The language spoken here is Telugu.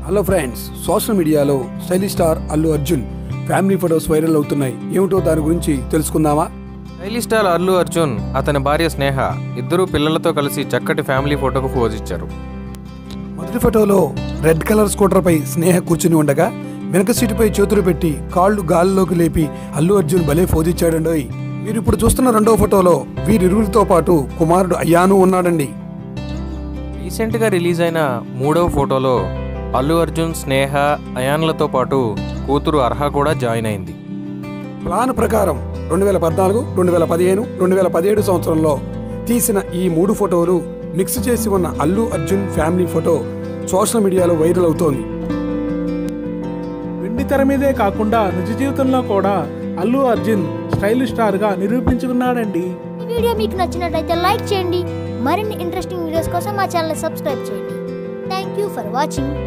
హలో ఫ్రెండ్స్ సోషల్ మీడియాలో stylish star Allu Arjun family photos viral అవుతున్నాయి ఏమిటో దాని గురించి తెలుసుకుందామా స్టైలిష్ స్టార్ అల్లు అర్జున్ అతని భార్య స్నేహ ఇద్దరు పిల్లలతో కలిసి చక్కటి ఫ్యామిలీ ఫోటోకు పోజ్ ఇచ్చారు మొదటి ఫోటోలో రెడ్ కలర్ స్కూటర్ పై స్నేహ కూర్చుని ఉండగా వెనక సీటుపై చేతులు పెట్టి కాళ్ళు గాలిలోకి లేపి అల్లు అర్జున్ భలే ఫోజిచ్చాడండోయ్ మీరు ఇప్పుడు చూస్తున్న రెండో ఫోటోలో వీరిరువురితో పాటు కుమారుడు అయ్యాను ఉన్నాడండి రీసెంట్గా రిలీజ్ అయిన మూడవ ఫోటోలో అల్లు అర్జున్ స్నేహ అయాన్లతో పాటు కూతురు అర్హ కూడా జాయిన్ అయింది ప్లాన్ ప్రకారం రెండు వేల పద్నాలుగు రెండు వేల పదిహేను రెండు వేల పదిహేడు సంవత్సరంలో తీసిన ఈ మూడు ఫోటోలు మిక్స్ చేసి ఉన్న Allu Arjun family photo social మీడియాలో వైరల్ అవుతోంది వెండి తెర మీదే కాకుండా నిజ జీవితంలో కూడా అల్లు అర్జున్ స్టైలిష్ స్టార్ గా నిరూపించుకున్నాడండి ఈ వీడియో మీకు నచ్చినట్లయితే లైక్ చేయండి మరిన్ని ఇంట్రెస్టింగ్ వీడియోస్ కోసం మా ఛానల్ సబ్స్క్రైబ్ చేయండి థ్యాంక్ యూ ఫర్ వాచింగ్